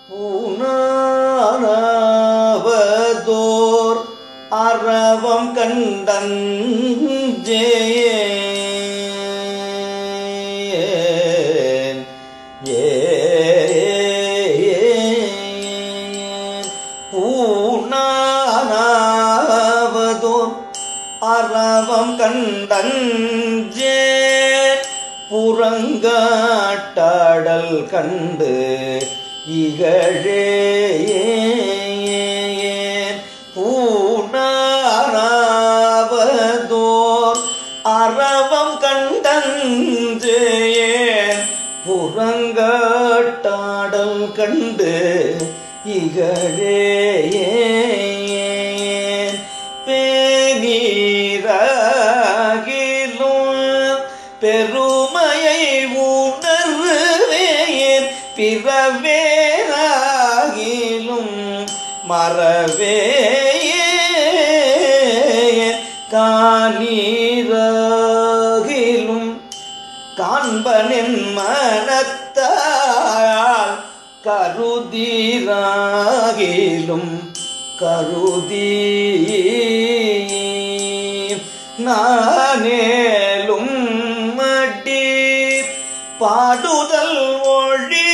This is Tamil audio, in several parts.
பூனாவதோர் அறவம் கண்டஞ்சேன் ஏன் பூனாவதோர் அறவம் கண்டஞ்சே புறங்காட்டாடல் கண்டு இகழே பூனாராவதோர் அறவம் கண்டஞ்சே புறங்காட்டாடல் கண்டு இகழே பேனீராகிலும் பெருமையை உணர்வேன் பிறவேராகிலும் மறவே காணீராகிலும் காண்பனின் மனத்தால் கருதீராகிலும் கருதி நானேலும் மடி பாடுதல் ஒழி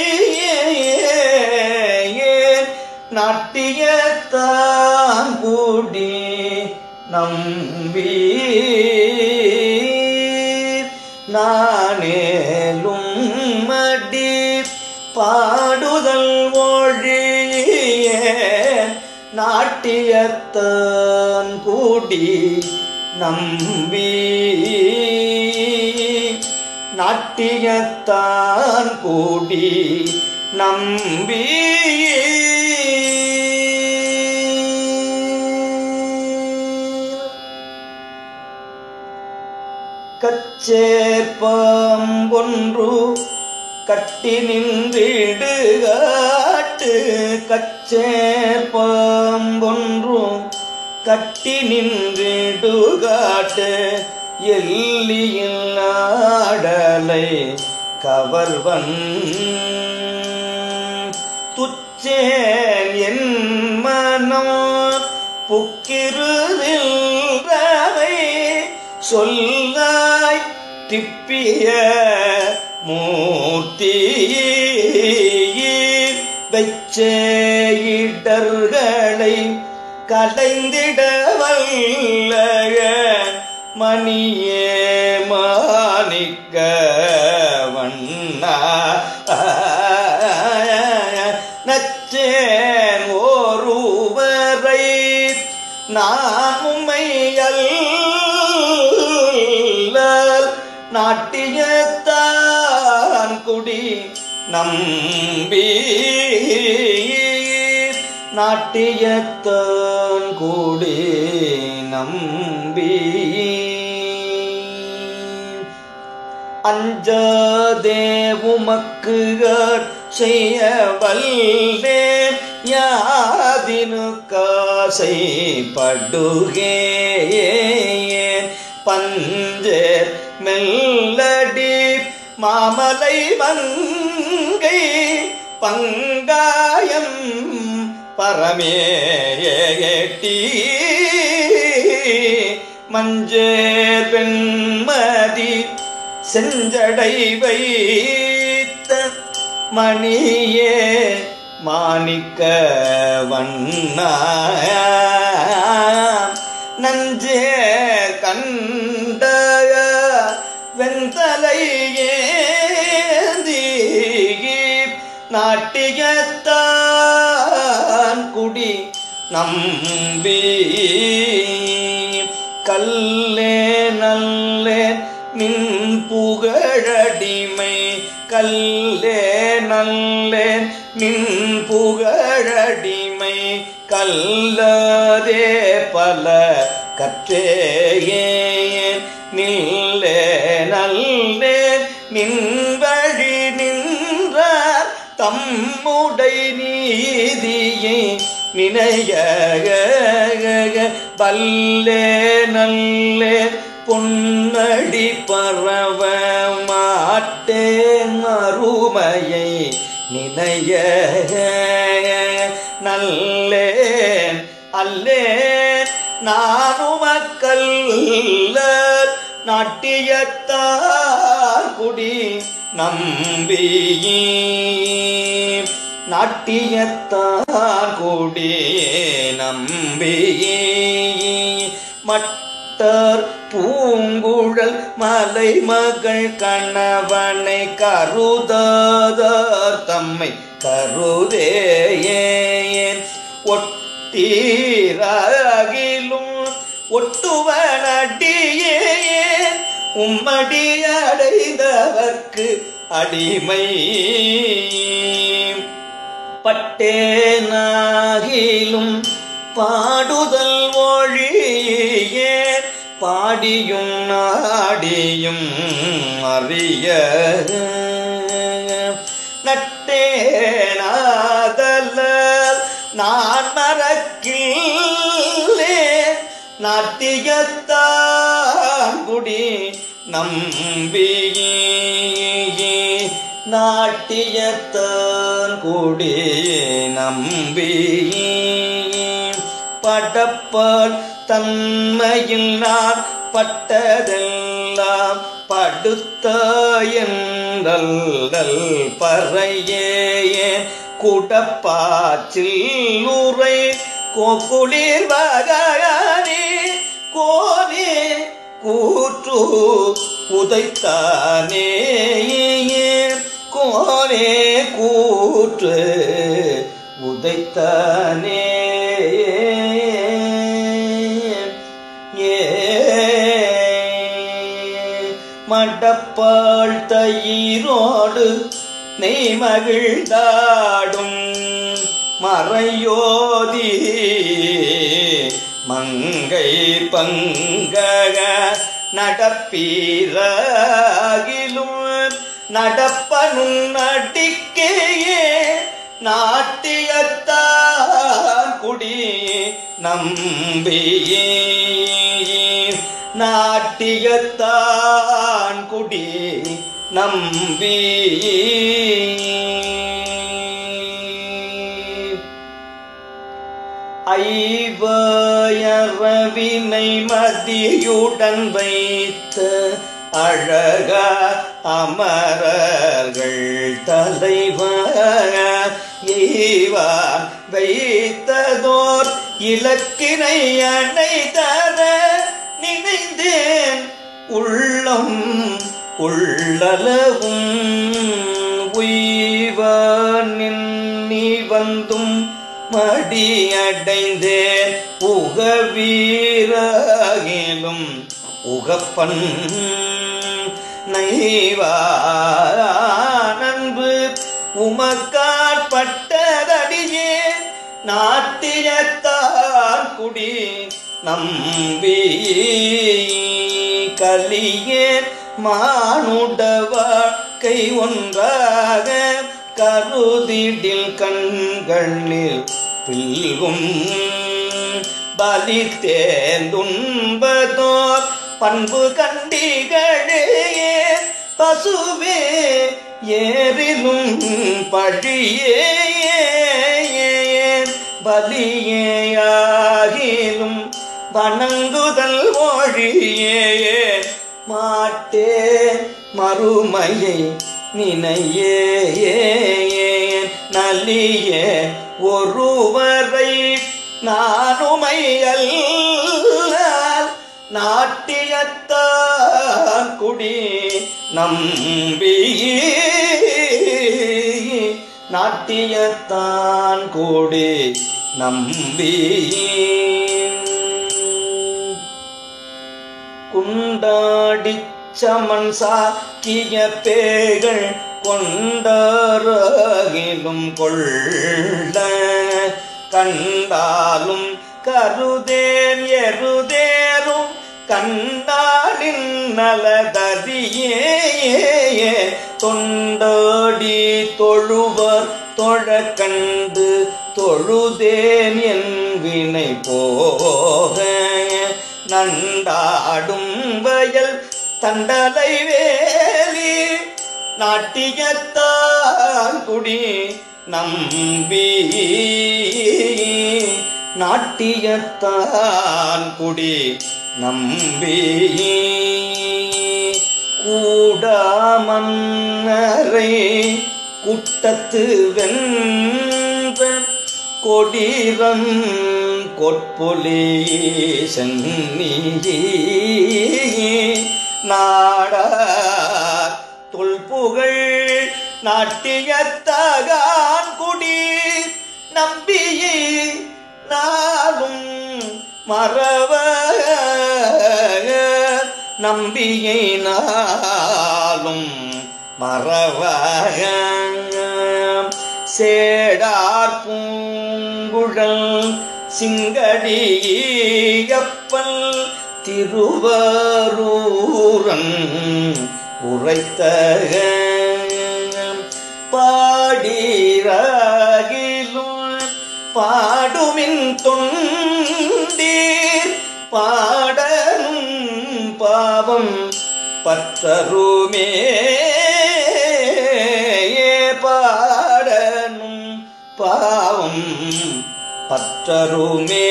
நாட்டியத்தான் கூடி நம்பி நானேலும் மடி பாடுதல் ஒழிய நாட்டியத்தான் கூடி நம்பி நாட்டியத்தான் கூடி நம்பி கச்சேற்பொன்று கட்டி நின்றிடுகாட்டு கச்சேற்பொன்று கட்டி நின்றிடுகாட்டு எல்லியில் ஆடலை கவர்வன் துச்சேன் என் மனம் புக்கிருதில்லை சொல்லாய் திப்பிய மூர்த்தி வெச்ச இடர்களை கலைந்திட வல்ல மணியே மாணிக்க வண்ணா நச்சேன் ஒருவரை நான் உம்மையல் நாட்டியத்தான் குடி நம்பி நாட்டியத்தான் கூடி நம்பி அஞ்சாதே உமக்கு செய்ய வல்லேன் யாதினு காசை படுகே பஞ்சேர் மெல்லடி மாமலை மங்கை பங்காயம் பரமேயேட்டி மஞ்சேர் வெண்மதி செஞ்சடை வைத்த மணியே மாணிக்க வண்ணா நஞ்சே கண்ட வெண்தலை ஏந்தி நாட்டியத்தான் குடி நம்பி கல்லே நல்லே நின் புகழடிமை கல்லே நல்லே நின் புகழடிமை கல்லதே பல கற்றேயேன் நில்லே நல்லே நின் வழி நின்றார் தம்முடை நீதியை நினைய பல்லே நல்லே பொன்னடி பரவ மாட்டேன் மறுமையை நினைய நல்லேன் அல்லேன் நானுமக்கல்ல நாட்டியத்தார் குடி நம்பி நாட்டியத்தார் குடி நம்பி மட்டர் பூங்குழல் மலைமகள் கணவனை கருதாதார் தம்மை கருதேயேன் ஒட்டீராகிலும் ஒட்டுவனடியேன் உம்மடி அடைந்தவர்க்கு அடிமை பட்டேனாகிலும் பாடுதல் ஒழியே பாடியும் நாடியும் அறிய நட்டேனாதல நான் மறக்கில்லே நாட்டியத்தான் குடி நம்பியே நாட்டியத்தான் குடி நம்பி படப்பால் தன்மையில் நான் பட்டதெல்லாம் படுத்த என்றல் பறையே குடப்பாச்சில் உரை கோக்குளிர் வகானே கோனே கூற்று உதைத்தானே கோனே கூற்று உதைத்தானே ஏ மடப்பாள் தயிரோடு நெய் மகிழ்ந்தாடும் மறையோதி மங்கை பங்கக நடப்பீராகிலும் நடப்பனும் நடிக்கையே நாட்டியத்தான் குடி நம்பியே நாட்டியத்தான் குடி நம்பி ஐவயரவினை மதியுடன் வைத்த அழக அமரர்கள் தலைவர் எய்வான் வைத்ததோர் இலக்கினை அணை தர நினைந்தேன் உள்ளம் உள்ளளவும் உய்வானின் நீ வந்தும் மடியடைந்தேன் உகவீராகிலும் உகப்பன் நைவானன்பு உமக்காற்பட்டதடியே நாட்டியத்தான் குடி நம்பி கலியே மானுட வாழ்க்கை ஒன்றாக கருதிடில் கண்களில் பில்கும் பலி தேர்ந்துண்பதோர் பண்பு கண்டிகளே பசுவே ஏறிலும் பழியே பலியேயாகிலும் வணங்குதல் மொழியே மாட்டே மறுமையை நினையே நலிய ஒருவரை நானுமை அல்லால் நாட்டியத்தான் குடி நம்பி நாட்டியத்தான் கூடி நம்பி குண்டாடிச் சமன் சாக்கிய பேகள் கொண்டரகிலும் கொள்ள கண்டாலும் கருதேன் எருதேரும் கண்டாலின் நலதறியே தொண்டாடி தொழுவர் தொழ கண்டு தொழுதேன் என் வினை போக நண்டாடும் வயல் தண்டலை வேலி நாட்டியத்தான் குடி நம்பி நாட்டியத்தான் குடி நம்பி கூடாமன்னரை குட்டத்து வென்ற கொடிரம் கொட்பொலி சென்னி நாடார் தொல்புகழ் நாட்டியத்தகான் குடி நம்பியே நாளும் மறவ நம்பியை நாளும் மறவ சேடார் பூங்குழல் சிங்கடியப்பல் திருவரூரன் உரைத்த பாடீராகிலும் பாடுமின் தொண்டீர் பாடலும் பாவம் பற்றருமே பாடனும் பாவம் பற்றருமே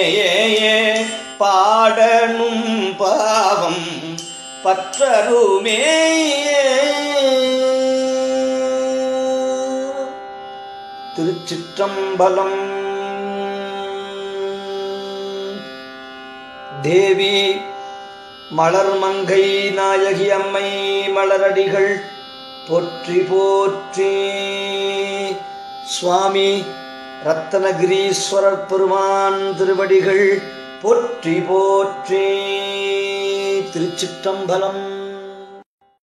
பாடனும் பாவம் பற்றருமே திருச்சிற்றம்பலம் தேவி மலர்மங்கை நாயகி அம்மை மலரடிகள் போற்றி போற்றி சுவாமி ரத்தனகிரீஸ்வரர் பெருமான் திருவடிகள் போற்றி போற்றி திருச்சிற்றம்பலம்